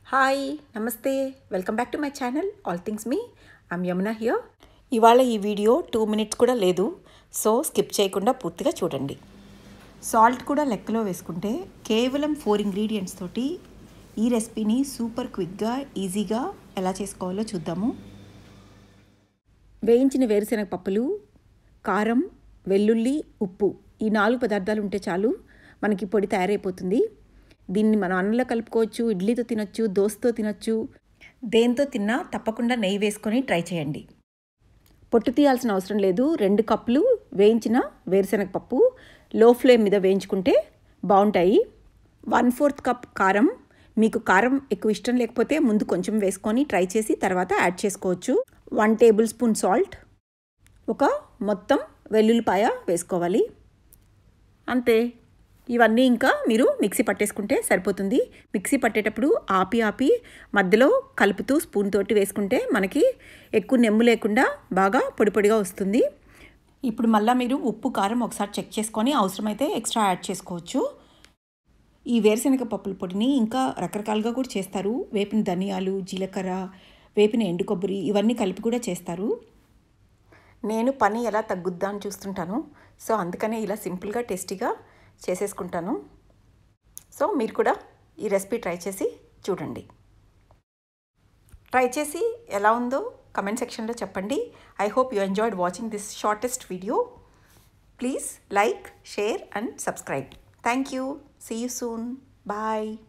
hi నమస్తే welcome back to my channel all things me I'm Yamuna here ఇవాళ ఈ video two minutes కూడా లేదు సో స్కిప్ చేయకుండా పూర్తిగా చూడండి సాల్ట్ కూడా లెక్కలో వేసుకుంటే కేవలం ఫోర్ ఇంగ్రీడియంట్స్ తోటి ఈ రెసిపీని సూపర్ క్విక్గా ఈజీగా ఎలా చేసుకోవాలో చూద్దాము వేయించిన వేరుశనగ పప్పులు కారం వెల్లుల్లి ఉప్పు ఈ నాలుగు పదార్థాలు ఉంటే చాలు మనకి పొడి తయారైపోతుంది దీన్ని మనం అన్నంలో కలుపుకోవచ్చు ఇడ్లీతో తినొచ్చు దోశతో తినొచ్చు దేంతో తిన్నా తప్పకుండా నెయ్యి వేసుకొని ట్రై చేయండి పొట్టు తీయాల్సిన అవసరం లేదు రెండు కప్పులు వేయించిన వేరుశనగ పప్పు లో ఫ్లేమ్ మీద వేయించుకుంటే బాగుంటాయి వన్ ఫోర్త్ కప్ కారం మీకు కారం ఎక్కువ ఇష్టం లేకపోతే ముందు కొంచెం వేసుకొని ట్రై చేసి తర్వాత యాడ్ చేసుకోవచ్చు వన్ టేబుల్ స్పూన్ సాల్ట్ ఒక మొత్తం వెల్లుల్లిపాయ వేసుకోవాలి అంతే ఇవన్నీ ఇంకా మీరు మిక్సీ పట్టేసుకుంటే సరిపోతుంది మిక్సీ పట్టేటప్పుడు ఆపి ఆపి మధ్యలో కలుపుతూ స్పూన్ తోటి వేసుకుంటే మనకి ఎక్కువ నెమ్ము లేకుండా బాగా పొడి పొడిగా వస్తుంది ఇప్పుడు మళ్ళీ మీరు ఉప్పు కారం ఒకసారి చెక్ చేసుకొని అవసరమైతే ఎక్స్ట్రా యాడ్ చేసుకోవచ్చు ఈ వేరుశనగ పప్పుల పొడిని ఇంకా రకరకాలుగా కూడా చేస్తారు వేపిన ధనియాలు జీలకర్ర వేపిన ఎండు కొబ్బరి ఇవన్నీ కలిపి కూడా చేస్తారు నేను పని ఎలా తగ్గుద్దా అని చూస్తుంటాను సో అందుకనే ఇలా సింపుల్గా టేస్టీగా చేసేసుకుంటాను సో మీరు కూడా ఈ రెసిపీ ట్రై చేసి చూడండి ట్రై చేసి ఎలా ఉందో కమెంట్ సెక్షన్లో చెప్పండి I hope you enjoyed watching this shortest video please like share and subscribe thank you see you soon bye